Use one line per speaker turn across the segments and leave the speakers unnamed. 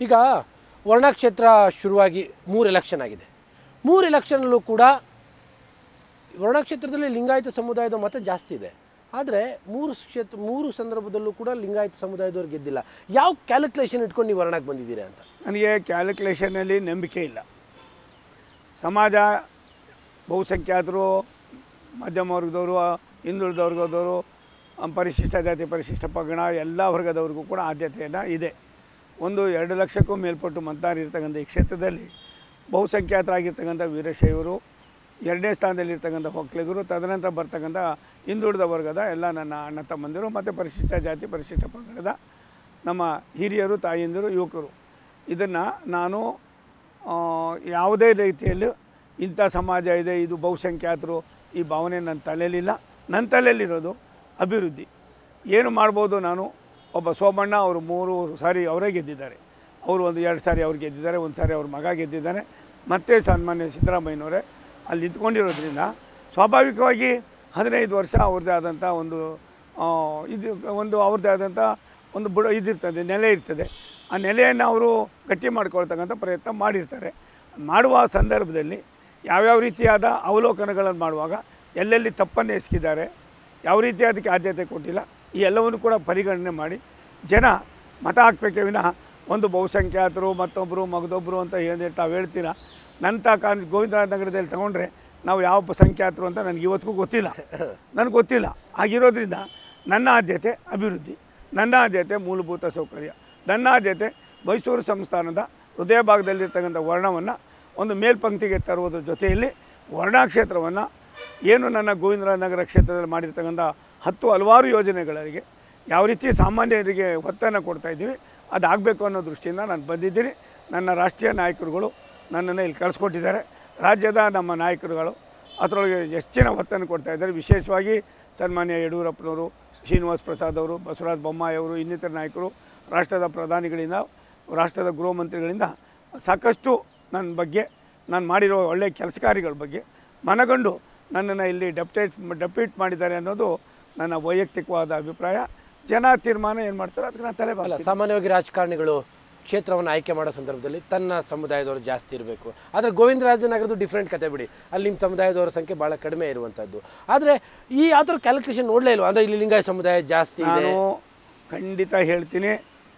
ಈಗ ವರ್ಣಕ್ಷೇತ್ರ ಶುರುವಾಗಿ ಮೂರು ಎಲೆಕ್ಷನ್ ಆಗಿದೆ ಮೂರು ಎಲೆಕ್ಷನಲ್ಲೂ ಕೂಡ ವರ್ಣಕ್ಷೇತ್ರದಲ್ಲಿ ಲಿಂಗಾಯತ ಸಮುದಾಯದ ಮತ ಜಾಸ್ತಿ ಇದೆ ಆದರೆ ಮೂರು ಕ್ಷೇತ್ರ ಮೂರು ಸಂದರ್ಭದಲ್ಲೂ ಕೂಡ ಲಿಂಗಾಯತ ಸಮುದಾಯದವ್ರು ಗೆದ್ದಿಲ್ಲ ಯಾವ ಕ್ಯಾಲ್ಕುಲೇಷನ್ ಇಟ್ಕೊಂಡು ನೀವು ವರ್ಣಕ್ಕೆ ಬಂದಿದ್ದೀರಾ ಅಂತ
ನನಗೆ ಕ್ಯಾಲ್ಕುಲೇಷನಲ್ಲಿ ನಂಬಿಕೆ ಇಲ್ಲ ಸಮಾಜ ಬಹುಸಂಖ್ಯಾತರು ಮಧ್ಯಮ ವರ್ಗದವರು ಹಿಂದುಳಿದ ವರ್ಗದವರು ಆ, ಪರಿಶಿಷ್ಟ ಜಾತಿ ಪರಿಶಿಷ್ಟ ಪಗಣ ಎಲ್ಲ ವರ್ಗದವ್ರಿಗೂ ಕೂಡ ಆದ್ಯತೆಯನ್ನು ಇದೆ ಒಂದು ಎರಡು ಲಕ್ಷಕ್ಕೂ ಮೇಲ್ಪಟ್ಟು ಮತದಾರ ಇರ್ತಕ್ಕಂಥ ಈ ಕ್ಷೇತ್ರದಲ್ಲಿ ಬಹುಸಂಖ್ಯಾತರಾಗಿರ್ತಕ್ಕಂಥ ವೀರಶೈವರು ಎರಡನೇ ಸ್ಥಾನದಲ್ಲಿರ್ತಕ್ಕಂಥ ಒಕ್ಕಲಿಗರು ತದನಂತರ ಬರ್ತಕ್ಕಂಥ ಹಿಂದುಳಿದ ವರ್ಗದ ಎಲ್ಲ ನನ್ನ ಅಣ್ಣ ತಮ್ಮಂದಿರು ಮತ್ತು ಪರಿಶಿಷ್ಟ ಜಾತಿ ಪರಿಶಿಷ್ಟ ಪಂಗಡದ ನಮ್ಮ ಹಿರಿಯರು ತಾಯಂದಿರು ಯುವಕರು ಇದನ್ನು ನಾನು ಆ, ಯಾವುದೇ ರೀತಿಯಲ್ಲೂ ಇಂಥ ಸಮಾಜ ಇದೆ ಇದು ಬಹುಸಂಖ್ಯಾತರು ಈ ಭಾವನೆ ನನ್ನ ತಲೆಯಲ್ಲಿಲ್ಲ ನನ್ನ ತಲೆಯಲ್ಲಿರೋದು ಅಭಿವೃದ್ಧಿ ಏನು ಮಾಡ್ಬೋದು ನಾನು ಒಬ್ಬ ಸೋಮಣ್ಣ ಅವರು ಮೂರು ಸಾರಿ ಅವರೇ ಗೆದ್ದಿದ್ದಾರೆ ಅವರು ಒಂದು ಎರಡು ಸಾರಿ ಅವ್ರು ಗೆದ್ದಿದ್ದಾರೆ ಒಂದು ಸಾರಿ ಅವ್ರ ಮಗ ಗೆದ್ದಿದ್ದಾನೆ ಮತ್ತೆ ಸನ್ಮಾನ್ಯ ಸಿದ್ದರಾಮಯ್ಯನವರೇ ಅಲ್ಲಿ ನಿಂತ್ಕೊಂಡಿರೋದ್ರಿಂದ ಸ್ವಾಭಾವಿಕವಾಗಿ ಹದಿನೈದು ವರ್ಷ ಅವ್ರದ್ದೇ ಆದಂಥ ಒಂದು ಆ, ಇದು ಒಂದು ಅವ್ರದ್ದೇ ಆದಂಥ ಒಂದು ಬುಡ ಇದಿರ್ತದೆ ನೆಲೆ ಇರ್ತದೆ ಆ ನೆಲೆಯನ್ನು ಅವರು ಗಟ್ಟಿ ಮಾಡ್ಕೊಳ್ತಕ್ಕಂಥ ಪ್ರಯತ್ನ ಮಾಡಿರ್ತಾರೆ ಮಾಡುವ ಸಂದರ್ಭದಲ್ಲಿ ಯಾವ್ಯಾವ ರೀತಿಯಾದ ಅವಲೋಕನಗಳನ್ನು ಮಾಡುವಾಗ ಎಲ್ಲೆಲ್ಲಿ ತಪ್ಪನ್ನು ಎಸಗಿದ್ದಾರೆ ಯಾವ ರೀತಿ ಅದಕ್ಕೆ ಆದ್ಯತೆ ಕೊಟ್ಟಿಲ್ಲ ಈ ಎಲ್ಲವನ್ನು ಕೂಡ ಪರಿಗಣನೆ ಮಾಡಿ ಜನ ಮತ ಹಾಕ್ಬೇಕೇ ವಿನಃ ಒಂದು ಬಹುಸಂಖ್ಯಾತರು ಮತ್ತೊಬ್ಬರು ಮಗದೊಬ್ಬರು ಅಂತ ಹೇಳಿ ತಾವು ಹೇಳ್ತೀರಾ ನಂತ ಕಾನ್ ಗೋವಿಂದರಾಜ ನಗರದಲ್ಲಿ ತಗೊಂಡ್ರೆ ನಾವು ಯಾವ ಪ- ಸಂಖ್ಯಾತರು ಅಂತ ನನಗೆ ಇವತ್ತಿಗೂ ಗೊತ್ತಿಲ್ಲ ನನಗೆ ಗೊತ್ತಿಲ್ಲ ಆಗಿರೋದ್ರಿಂದ ನನ್ನ ಆದ್ಯತೆ ಅಭಿವೃದ್ಧಿ ನನ್ನ ಆದ್ಯತೆ ಮೂಲಭೂತ ಸೌಕರ್ಯ ನನ್ನ ಆದ್ಯತೆ ಮೈಸೂರು ಸಂಸ್ಥಾನದ ಹೃದಯ ಭಾಗದಲ್ಲಿರ್ತಕ್ಕಂಥ ವರ್ಣವನ್ನು ಒಂದು ಮೇಲ್ಪಂಕ್ತಿಗೆ ತರುವುದರ ಜೊತೆಯಲ್ಲಿ ವರ್ಣ ಕ್ಷೇತ್ರವನ್ನು ಏನು ನನ್ನ ಗೋವಿಂದರಾಜ ನಗರ ಕ್ಷೇತ್ರದಲ್ಲಿ ಮಾಡಿರ್ತಕ್ಕಂಥ ಹತ್ತು ಹಲವಾರು ಯೋಜನೆಗಳಿಗೆ ಯಾವ ರೀತಿ ಸಾಮಾನ್ಯರಿಗೆ ಒತ್ತನ್ನು ಕೊಡ್ತಾ ಇದ್ದೀವಿ ಅದು ಆಗಬೇಕು ಅನ್ನೋ ದೃಷ್ಟಿಯಿಂದ ನಾನು ಬಂದಿದ್ದೀನಿ ನನ್ನ ರಾಷ್ಟ್ರೀಯ ನಾಯಕರುಗಳು ನನ್ನನ್ನು ಇಲ್ಲಿ ಕಳಿಸ್ಕೊಟ್ಟಿದ್ದಾರೆ ರಾಜ್ಯದ ನಮ್ಮ ನಾಯಕರುಗಳು ಅದರೊಳಗೆ ಹೆಚ್ಚಿನ ಒತ್ತನ್ನು ಕೊಡ್ತಾ ಇದ್ದಾರೆ ವಿಶೇಷವಾಗಿ ಸನ್ಮಾನ್ಯ ಯಡಿಯೂರಪ್ಪನವರು ಶ್ರೀನಿವಾಸ್ ಪ್ರಸಾದ್ ಅವರು ಬಸವರಾಜ ಬೊಮ್ಮಾಯಿ ಅವರು ಇನ್ನಿತರ ನಾಯಕರು ರಾಷ್ಟ್ರದ ಪ್ರಧಾನಿಗಳಿಂದ ರಾಷ್ಟ್ರದ ಗೃಹ ಮಂತ್ರಿಗಳಿಂದ ಸಾಕಷ್ಟು ನನ್ನ ಬಗ್ಗೆ ನಾನು ಮಾಡಿರೋ ಒಳ್ಳೆಯ ಕೆಲಸ ಕಾರ್ಯಗಳ ಬಗ್ಗೆ ಮನಗಂಡು ನನ್ನನ್ನು ಇಲ್ಲಿ ಡೆಪ್ಟೇಟ್ ಡೆಪ್ಯೂಟ್ ಮಾಡಿದ್ದಾರೆ ಅನ್ನೋದು ನನ್ನ ವೈಯಕ್ತಿಕವಾದ ಅಭಿಪ್ರಾಯ ಜನ ತೀರ್ಮಾನ ಏನು ಮಾಡ್ತಾರೆ ಅದಕ್ಕೆ ನಾನು ತಲೆ
ಅಲ್ಲ
ಬಾಗ್ತೀನಿ.
ಸಾಮಾನ್ಯವಾಗಿ ರಾಜಕಾರಣಿಗಳು ಕ್ಷೇತ್ರವನ್ನು ಆಯ್ಕೆ ಮಾಡೋ ಸಂದರ್ಭದಲ್ಲಿ ತನ್ನ ಸಮುದಾಯದವರು ಜಾಸ್ತಿ ಇರಬೇಕು ಆದರೆ ಗೋವಿಂದರಾಜನಗರದ್ದು ಡಿಫ್ರೆಂಟ್ ಕತೆ ಬಿಡಿ ಅಲ್ಲಿ ನಿಮ್ಮ ಸಮುದಾಯದವರ ಸಂಖ್ಯೆ ಭಾಳ ಕಡಿಮೆ ಇರುವಂಥದ್ದು ಆದರೆ ಈ ಆ ಥರ ಕ್ಯಾಲ್ಕುಲೇಷನ್ ನೋಡಲೇ ಇಲ್ವಾ ಅಂದರೆ ಇಲ್ಲಿ ಲಿಂಗಾಯತ ಸಮುದಾಯ ಜಾಸ್ತಿ ಇದೆ
ನಾನು ಖಂಡಿತ ಹೇಳ್ತೀನಿ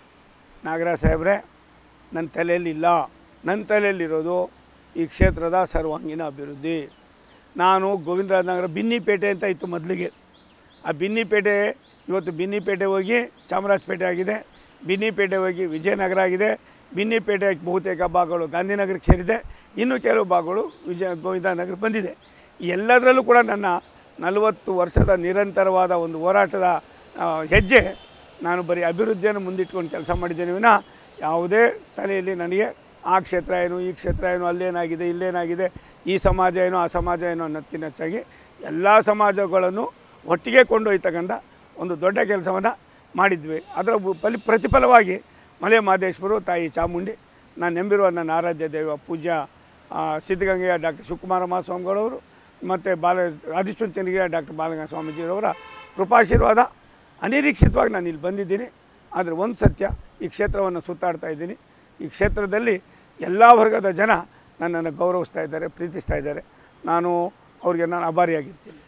ನಾಗರಾಜ್ ಸಾಹೇಬ್ರೆ ನನ್ನ ತಲೆಯಲ್ಲಿ ಇಲ್ಲ ನನ್ನ ತಲೆಯಲ್ಲಿರೋದು ಈ ಕ್ಷೇತ್ರದ ಸರ್ವಾಂಗೀಣ ಅಭಿವೃದ್ಧಿ ನಾನು ಗೋವಿಂದರಾಜನಗರ ಬಿನ್ನಿಪೇಟೆ ಅಂತ ಇತ್ತು ಮೊದಲಿಗೆ ಆ ಬಿನ್ನಿಪೇಟೆ ಇವತ್ತು ಬಿನ್ನಿಪೇಟೆ ಹೋಗಿ ಚಾಮರಾಜಪೇಟೆ ಆಗಿದೆ ಬಿನ್ನಿಪೇಟೆ ಹೋಗಿ ವಿಜಯನಗರ ಆಗಿದೆ ಬಿನ್ನಿಪೇಟೆ ಬಹುತೇಕ ಭಾಗಗಳು ಗಾಂಧಿನಗರಕ್ಕೆ ಸೇರಿದೆ ಇನ್ನು ಕೆಲವು ಭಾಗಗಳು ವಿಜಯ ಗೋವಿಂದನಗರ ಬಂದಿದೆ ಈ ಎಲ್ಲದರಲ್ಲೂ ಕೂಡ ನನ್ನ ನಲವತ್ತು ವರ್ಷದ ನಿರಂತರವಾದ ಒಂದು ಹೋರಾಟದ ಆ, ಹೆಜ್ಜೆ ನಾನು ಬರೀ ಅಭಿವೃದ್ಧಿಯನ್ನು ಮುಂದಿಟ್ಕೊಂಡು ಕೆಲಸ ಮಾಡಿದ್ದೇನೆ ವಿನಃ ಯಾವುದೇ ತಲೆಯಲ್ಲಿ ನನಗೆ ಆ ಕ್ಷೇತ್ರ ಏನು ಈ ಕ್ಷೇತ್ರ ಏನು ಅಲ್ಲೇನಾಗಿದೆ ಇಲ್ಲೇನಾಗಿದೆ ಈ ಸಮಾಜ ಏನು ಆ ಸಮಾಜ ಏನು ಅನ್ನೋದಕ್ಕಿಂತ ಹೆಚ್ಚಾಗಿ ಎಲ್ಲ ಸಮಾಜಗಳನ್ನು ಒಟ್ಟಿಗೆ ಕೊಂಡೊಯ್ತಕ್ಕಂಥ ಒಂದು ದೊಡ್ಡ ಕೆಲಸವನ್ನು ಮಾಡಿದ್ವಿ ಅದರ ಬು- ಫಲಿ ಪ್ರತಿಫಲವಾಗಿ ಮಲೆ ಮಹದೇಶ್ವರು ತಾಯಿ ಚಾಮುಂಡಿ ನಾನು ನಂಬಿರುವ ನನ್ನ ಆರಾಧ್ಯ ದೈವ ಪೂಜ್ಯ ಆ, ಸಿದ್ಧಗಂಗೆಯ ಡಾಕ್ಟರ್ ಶಿವಕುಮಾರ ಮಹಾಸ್ವಾಮಿಗಳವರು ಮತ್ತು ಬಾಲ ಆದಿಚುಂಚನಗಿರಿಯ ಡಾಕ್ಟರ್ ಬಾಲಗಂಗಾ ಸ್ವಾಮೀಜಿಯವರ ಕೃಪಾಶೀರ್ವಾದ ಅನಿರೀಕ್ಷಿತವಾಗಿ ನಾನು ಇಲ್ಲಿ ಬಂದಿದ್ದೀನಿ ಆದರೆ ಒಂದು ಸತ್ಯ ಈ ಕ್ಷೇತ್ರವನ್ನು ಸುತ್ತಾಡ್ತಾ ಇದ್ದೀನಿ ಈ ಕ್ಷೇತ್ರದಲ್ಲಿ ಎಲ್ಲ ವರ್ಗದ ಜನ ನನ್ನನ್ನು ಗೌರವಿಸ್ತಾ ಇದ್ದಾರೆ ಪ್ರೀತಿಸ್ತಾ ಇದ್ದಾರೆ ನಾನು ಅವ್ರಿಗೆ ನಾನು ಆಭಾರಿಯಾಗಿರ್ತೀನಿ